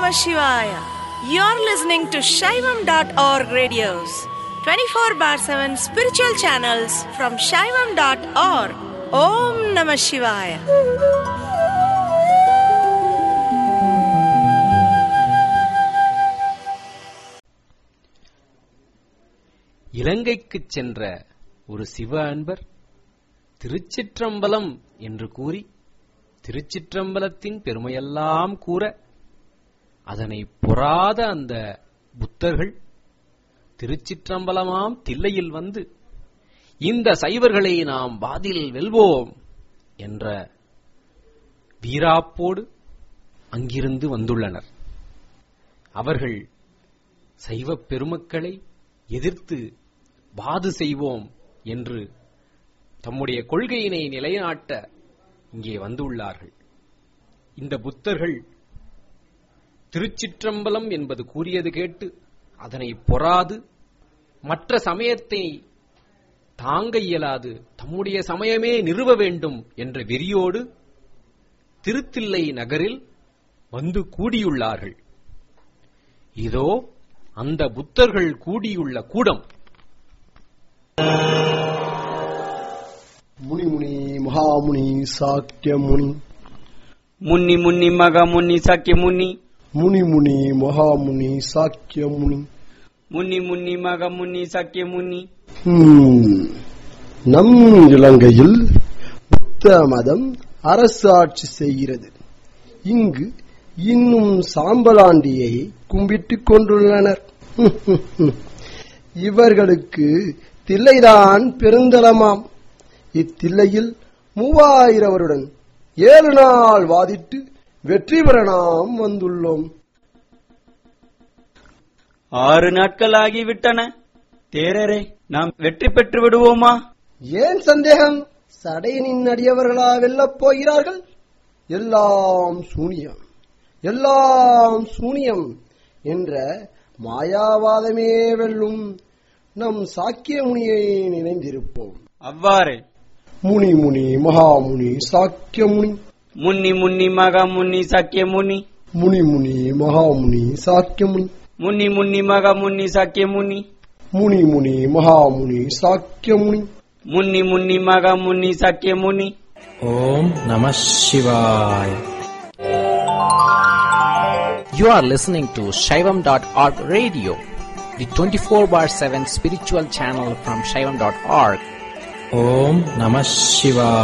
Namah Shivaya. You're listening to Shaivam.org radios, 24 bar 7 spiritual channels from Shaivam.org. Om Namah Shivaya. இலங்கைக்குச் சென்ற ஒரு சிவ அன்பர் திருச்சிற்றம்பலம் என்று கூறி திருச்சிற்றம்பலத்தின் பெருமையெல்லாம் கூற அதனை பொறாத அந்த புத்தர்கள் திருச்சிற்றம்பலமாம் தில்லையில் வந்து இந்த சைவர்களை நாம் வாதில் வெல்வோம் என்ற வீராப்போடு அங்கிருந்து வந்துள்ளனர் அவர்கள் சைவப் பெருமக்களை எதிர்த்து வாது செய்வோம் என்று தம்முடைய கொள்கையினை நிலைநாட்ட இங்கே வந்துள்ளார்கள் இந்த புத்தர்கள் திருச்சிற்றம்பலம் என்பது கூறியது கேட்டு அதனை பொறாது மற்ற சமயத்தை தாங்க இயலாது தம்முடைய சமயமே நிறுவ வேண்டும் என்ற வெறியோடு திருத்தில்லை நகரில் வந்து கூடியுள்ளார்கள் இதோ அந்த புத்தர்கள் கூடியுள்ள கூடம் முனி முனி மகாமுனி சாக்கிய முனி முன்னி முன்னி மக முன்னி சக்கிய முன்னி முனி முனி மகாமுனி சாக்கிய முனி முன்னி முன்னி மக முன்னி சக்கிய முன்னி ஹம், நம் இலங்கையில் புத்த மதம் அரசு ஆட்சி செய்கிறது இங்கு இன்னும் சாம்பலாண்டியை கும்பிட்டுக் கொண்டுள்ளனர் இவர்களுக்கு தில்லைதான் பெருந்தலமாம் இத்தில்லையில் மூவாயிரவருடன் ஏழு நாள் வாதிட்டு வெற்றி பெற நாம் வந்துள்ளோம் ஆறு நாட்கள் ஆகிவிட்டன தேரரே நாம் வெற்றி பெற்று விடுவோமா ஏன் சந்தேகம் சடையனின் அடியவர்களா வெல்லப் போகிறார்கள் எல்லாம் சூனியம் எல்லாம் சூனியம் என்ற மாயாவாதமே வெல்லும் நம் சாக்கிய முனியை நினைந்திருப்போம் அவ்வாறே முனி முனி மகாமுனி சாக்கிய முனி முன்னி முன்னி மக முன்னி சக்கிய முனி முனி முனி மகாமுனி சாக்கிய முனி முன்னி முன்னி மக முன்னி சக்கிய முனி முனி முனி மகாமுனி சாக்கிய முனி முன்னி முன்னி மக முன்னி சக்கிய முனி ஓம் நம சிவாய் You are listening to Shaivam.org radio, the 24 bar 7 spiritual channel from Shaivam.org. Om Namah Shivaya.